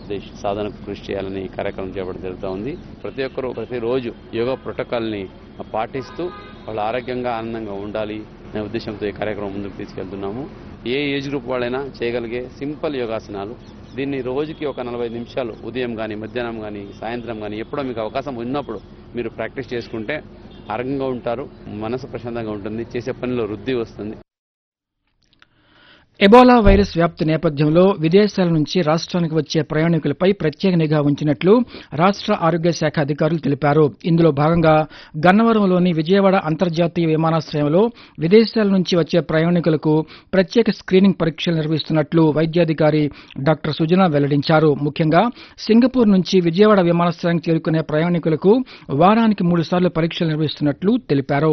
దేశ సాధనకు కృషి చేయాలని ఈ కార్యక్రమం చేపట్టడం జరుగుతూ ఉంది ప్రతి ఒక్కరూ ప్రతిరోజు యోగా ప్రోటోకాల్ని పాటిస్తూ వాళ్ళు ఆరోగ్యంగా ఆనందంగా ఉండాలి అనే ఉద్దేశంతో ఈ కార్యక్రమం ముందుకు తీసుకెళ్తున్నాము ఏ ఏజ్ గ్రూప్ వాళ్ళైనా చేయగలిగే సింపుల్ యోగాసనాలు దీన్ని రోజుకి ఒక నలభై నిమిషాలు ఉదయం కానీ మధ్యాహ్నం కానీ సాయంత్రం కానీ ఎప్పుడో మీకు అవకాశం ఉన్నప్పుడు మీరు ప్రాక్టీస్ చేసుకుంటే ఆరోగ్యంగా ఉంటారు మనసు ప్రశాంతంగా ఉంటుంది చేసే పనిలో వృద్ధి వస్తుంది ఎబోలా వైరస్ వ్యాప్తి నేపథ్యంలో విదేశాల నుంచి రాష్ట్రానికి వచ్చే ప్రయాణికులపై ప్రత్యేక నిఘా ఉంచినట్లు రాష్ట్ర ఆరోగ్య శాఖ అధికారులు తెలిపారు ఇందులో భాగంగా గన్నవరంలోని విజయవాడ అంతర్జాతీయ విమానాశ్రయంలో విదేశాల నుంచి వచ్చే ప్రయాణికులకు ప్రత్యేక స్క్రీనింగ్ పరీక్షలు నిర్వహిస్తున్నట్లు వైద్యాధికారి డాక్టర్ సుజన వెల్లడించారు ముఖ్యంగా సింగపూర్ నుంచి విజయవాడ విమానాశ్రయానికి చేరుకునే ప్రయాణికులకు వారానికి మూడు సార్లు పరీక్షలు నిర్వహిస్తున్నట్లు తెలిపారు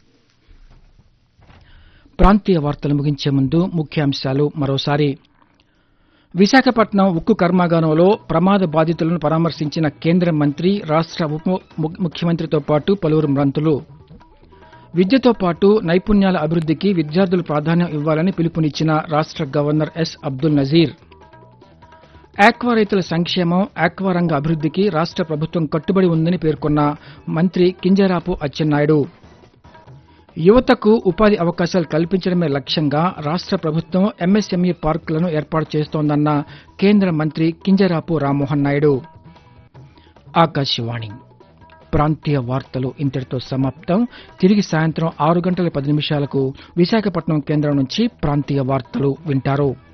ప్రాంతీయ వార్తలు ముగించే ముందు ముఖ్యాంశాలు మరోసారి విశాఖపట్నం ఉక్కు కర్మాగారంలో ప్రమాద బాధితులను పరామర్శించిన కేంద్ర మంత్రి రాష్ట్ర ఉప ము- ముఖ్యమంత్రితో పాటు పలువురు మంత్రులు విద్యతో పాటు నైపుణ్యాల అభివృద్ధికి విద్యార్థులు ప్రాధాన్యం ఇవ్వాలని పిలుపునిచ్చిన రాష్ట్ర governor S Abdul Nazeer aqua రైతుల సంక్షేమం ఆక్వా రంగ అభివృద్ధికి రాష్ట్ర ప్రభుత్వం కట్టుబడి ఉందని పేర్కొన్న మంత్రి కింజరాపు అచ్చెన్నాయుడు యువతకు ఉపాధి అవకాశాలు కల్పించడమే లక్ష్యంగా రాష్ట్ర ప్రభుత్వం ఎంఎస్ఎంఈ పార్కులను ఏర్పాటు చేస్తోందన్న కేంద్ర మంత్రి కింజరాపు రామ్మోహన్ నాయుడు ఆకాశవాణి ప్రాంతీయ వార్తలు ఇంతటితో సమాప్తం తిరిగి సాయంత్రం ఆరు గంటల పది నిమిషాలకు విశాఖపట్నం కేంద్రం నుంచి ప్రాంతీయ వార్తలు వింటారు